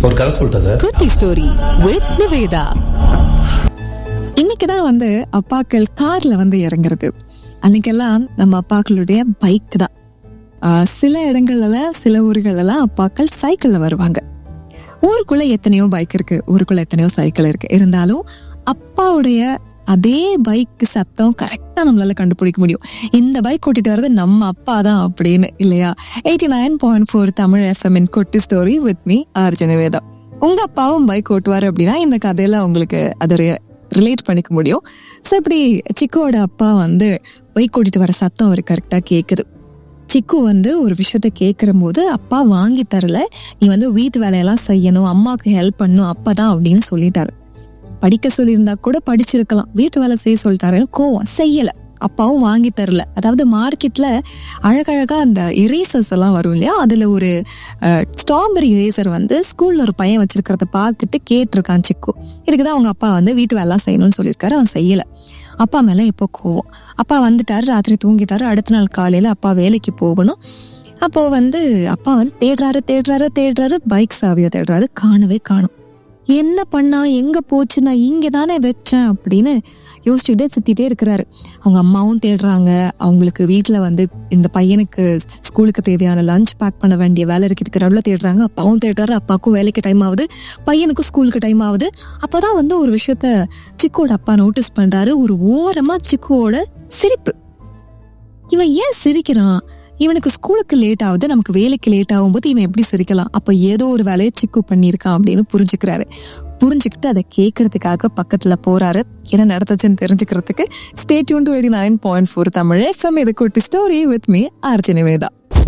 ஒரு கதை சொல்லிட்டா சார் குட்டி ஸ்டோரி வித் நிவேதா இன்னைக்கு தான் வந்து அப்பாக்கள் கார்ல வந்து இறங்குறது அன்னைக்கெல்லாம் நம்ம அப்பாக்களுடைய பைக் தான் ஆஹ் சில இடங்கள்ல சில ஊர்களெல்லாம் அப்பாக்கள் சைக்கிள்ல வருவாங்க ஊருக்குள்ள எத்தனையோ பைக் இருக்கு ஊருக்குள்ள எத்தனையோ சைக்கிள் இருக்கு இருந்தாலும் அப்பாவுடைய அதே பைக் சத்தம் கரெக்டா நம்மளால கண்டுபிடிக்க முடியும் இந்த பைக் ஓட்டிட்டு வர்றது நம்ம அப்பா தான் அப்படின்னு இல்லையா eighty nine point four Tamil FM in கொட்டி ஸ்டோரி வித் மீ ஆர்ஜனவேதா உங்க அப்பாவும் பைக் ஓட்டுவாரு அப்படின்னா இந்த கதையில உங்களுக்கு அதை ரிலேட் பண்ணிக்க முடியும் ஸோ இப்படி சிக்கோட அப்பா வந்து பைக் ஓட்டிட்டு வர சத்தம் அவர் கரெக்டா கேக்குது சிக்கு வந்து ஒரு விஷயத்த கேட்குற போது அப்பா வாங்கி தரல நீ வந்து வீட்டு வேலையெல்லாம் செய்யணும் அம்மாவுக்கு ஹெல்ப் பண்ணணும் அப்பதான் அப்படின்னு சொல்லிட்டாரு படிக்க சொல்லியிருந்தா கூட படிச்சிருக்கலாம் வீட்டு வேலை செய்ய சொல்லிட்டாருன்னு கோவம் செய்யல அப்பாவும் வாங்கி தரல அதாவது மார்க்கெட்ல அழகழகா அந்த இரேசர்ஸ் எல்லாம் வரும் இல்லையா அதுல ஒரு ஸ்ட்ராபெரி இரேசர் வந்து ஸ்கூல்ல ஒரு பையன் வச்சிருக்கிறத பார்த்துட்டு கேட்டிருக்கான் சிக்கு இதுக்குதான் அவங்க அப்பா வந்து வீட்டு வேலை செய்யணும்னு சொல்லியிருக்காரு அவன் செய்யல அப்பா மேல இப்போ கோவம் அப்பா வந்துட்டாரு ராத்திரி தூங்கிட்டாரு அடுத்த நாள் காலையில அப்பா வேலைக்கு போகணும் அப்போ வந்து அப்பா வந்து தேடுறாரு தேடுறாரு தேடுறாரு பைக் சாவியை தேடுறாரு காணவே காணும் என்ன பண்ணா எங்க போச்சு நான் இங்க தானே வச்சேன் அப்படின்னு யோசிச்சுக்கிட்டே சுத்திட்டே இருக்கிறாரு அவங்க அம்மாவும் தேடுறாங்க அவங்களுக்கு வீட்டுல வந்து இந்த பையனுக்கு ஸ்கூலுக்கு தேவையான லஞ்ச் பேக் பண்ண வேண்டிய வேலை இருக்கு இதுக்கு நடுவில் தேடுறாங்க அப்பாவும் தேடுறாரு அப்பாவுக்கும் வேலைக்கு டைம் ஆகுது பையனுக்கும் ஸ்கூலுக்கு டைம் ஆகுது அப்பதான் வந்து ஒரு விஷயத்த சிக்கோட அப்பா நோட்டீஸ் பண்றாரு ஒரு ஓரமா சிக்குவோட சிரிப்பு இவன் ஏன் சிரிக்கிறான் இவனுக்கு ஸ்கூலுக்கு லேட் ஆகுது நமக்கு வேலைக்கு லேட் ஆகும்போது இவன் எப்படி சிரிக்கலாம் அப்ப ஏதோ ஒரு வேலையை சிக்கு பண்ணியிருக்கான் அப்படின்னு புரிஞ்சுக்கிறாரு புரிஞ்சுக்கிட்டு அதை கேட்கறதுக்காக பக்கத்துல போறாரு என்ன நடந்துச்சுன்னு தெரிஞ்சுக்கிறதுக்கு stay tuned to eighty nine point four Tamil FM இது குட்டி ஸ்டோரி வித் மீ ஆர்ஜினிவேதா